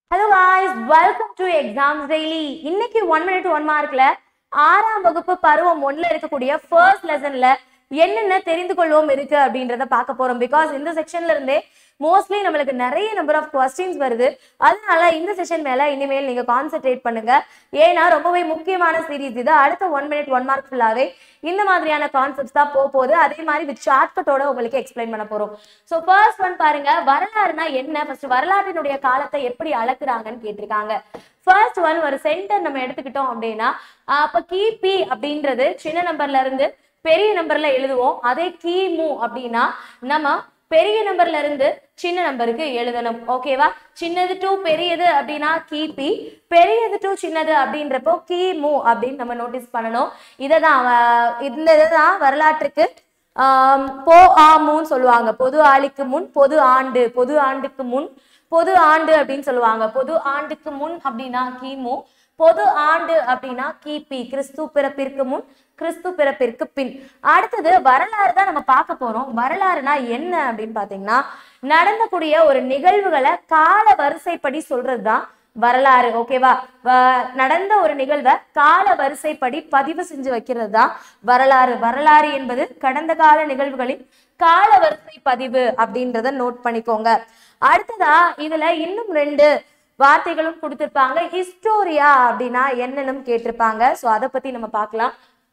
hello guys welcome to exams daily இன்னைக்கு one minute one மார்க்ல ஆறாம் வகுப்பு பருவம் ஒண்ணுல இருக்கக்கூடிய ஃபர்ஸ்ட் லெசன்ல என்னென்ன தெரிந்து கொள்வோம் இருக்கு அப்படின்றத பார்க்க போறோம் பிகாஸ் இந்த செக்ஷன்ல இருந்தே மோஸ்ட்லி நம்மளுக்கு நிறைய நம்பர் ஆஃப் கொஸ்டின்ஸ் வருது அதனால இந்த செஷன் மேல இனிமேல் நீங்க கான்சென்ட்ரேட் பண்ணுங்க ஏன்னா ரொம்பவே முக்கியமான சீரீஸ் இது அடுத்த ஒன் மினிட் ஒன் மார்க் ஃபுல்லாவே இந்த மாதிரியான கான்செப்ட்ஸ் தான் போக போகுது அதே மாதிரி வித் ஷார்ட்கட்டோட உங்களுக்கு எக்ஸ்பிளைன் பண்ண போறோம் ஸோ ஃபர்ஸ்ட் ஒன் பாருங்க வரலாறுனா என்ன ஃபர்ஸ்ட் வரலாற்றினுடைய காலத்தை எப்படி அளக்குறாங்கன்னு கேட்டிருக்காங்க ஃபர்ஸ்ட் ஒன் ஒரு சென்டர் நம்ம எடுத்துக்கிட்டோம் அப்படின்னா ஆஹ் அப்ப கிபி அப்படின்றது சின்ன நம்பர்ல இருந்து பெரிய நம்பர்ல எழுதுவோம் அதே கிமு அப்படின்னா நம்ம பெரிய நம்பர்ல இருந்து சின்ன நம்பருக்கு எழுதணும் ஓகேவா சின்னது டு பெரியது அப்படின்னா கிபி பெரியது டு சின்னது அப்படின்றப்போ கிமு அப்படின்னு நம்ம நோட்டீஸ் பண்ணணும் இதை தான் இந்த இதை தான் வரலாற்றுக்கு ஆம், போ ஆமுன்னு சொல்லுவாங்க பொது ஆளிக்கு முன் பொது ஆண்டு பொது ஆண்டுக்கு முன் பொது ஆண்டு அப்படின்னு சொல்லுவாங்க பொது ஆண்டுக்கு முன் அப்படின்னா கிமு பொது ஆண்டு அப்படின்னா கிபி கிறிஸ்து பிறப்பிற்கு முன் கிறிஸ்து பிறப்பிற்கு பின் அடுத்தது வரலாறு தான் நம்ம பார்க்க போறோம் வரலாறுனா என்ன அப்படின்னு பாத்தீங்கன்னா நடந்தக்கூடிய ஒரு நிகழ்வுகளை கால வரிசைப்படி சொல்றதுதான் வரலாறு ஓகேவா வ- நடந்த ஒரு நிகழ்வை கால வரிசைப்படி பதிவு செஞ்சு வைக்கிறது தான் வரலாறு வரலாறு என்பது கடந்த கால நிகழ்வுகளின் கால வரிசை பதிவு அப்படின்றத நோட் பண்ணிக்கோங்க அடுத்ததா இதுல இன்னும் ரெண்டு வார்த்தைகளும் கொடுத்திருப்பாங்க ஹிஸ்டோரியா அப்படின்னா என்னன்னு கேட்டிருப்பாங்க சோ அதை பத்தி நம்ம பார்க்கலாம்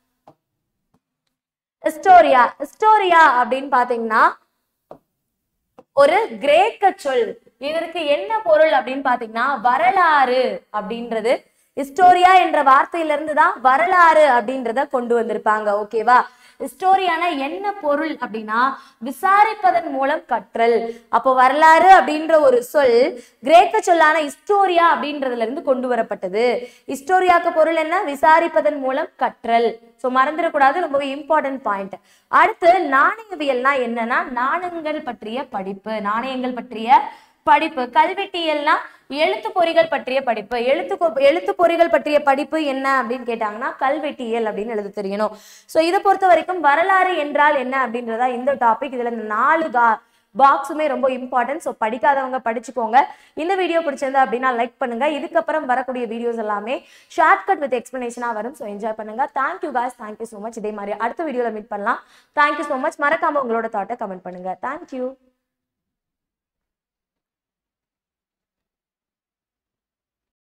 ஹிஸ்டோரியா ஹிஸ்டோரியா அப்படின்னு பாத்தீங்கன்னா ஒரு கிரேக்க சொல் இதற்கு என்ன பொருள் அப்படின்னு பாத்தீங்கன்னா வரலாறு அப்படின்றது ஹிஸ்டோரியா என்ற வார்த்தையிலிருந்து தான் வரலாறு அப்படின்றத கொண்டு வந்திருப்பாங்க ஓகேவா ஹிஸ்டோரியான என்ன பொருள் அப்படின்னா விசாரிப்பதன் மூலம் கற்றல் அப்போ வரலாறு அப்படின்ற ஒரு சொல் கிரேக்க சொல்லான ஹிஸ்டோரியா அப்படின்றதுல இருந்து கொண்டு வரப்பட்டது ஹிஸ்டோரியாக்கு பொருள் என்ன விசாரிப்பதன் மூலம் கற்றல் ஸோ மறந்துடக்கூடாது ரொம்பவே இம்பார்ட்டன்ட் பாயிண்ட் அடுத்து நாணயவியல்னா என்னன்னா நாணயங்கள் பற்றிய படிப்பு நாணயங்கள் பற்றிய படிப்பு கல்வெட்டியல்னா எழுத்து பொறிகள் பற்றிய படிப்பு எழுத்து கொ- எழுத்து பொறிகள் பற்றிய படிப்பு என்ன அப்படின்னு கேட்டாங்கன்னா கல்வெட்டியல் அப்படின்னு எழுத தெரியணும் ஸோ இதை பொறுத்த வரைக்கும் வரலாறு என்றால் என்ன அப்படின்றதா இந்த டாபிக் இதுல இந்த நாலு கா பாக்ஸுமே ரொம்ப இம்பார்ட்டன்ட் ஸோ படிக்காதவங்க படிச்சுக்கோங்க இந்த வீடியோ பிடிச்சிருந்தா அப்படின்னா லைக் பண்ணுங்க இதுக்கப்புறம் வரக்கூடிய வீடியோஸ் எல்லாமே ஷார்ட்கட் வித் எக்ஸ்பிளனேஷனாக வரும் ஸோ என்ஜாய் பண்ணுங்க thank you guys thank you so much இதே மாதிரி அடுத்த வீடியோவில் மீட் பண்ணலாம் தேங்க்யூ ஸோ மச் மறக்காம உங்களோட தாட்டை கமெண்ட் பண்ணுங்க தேங்க்யூ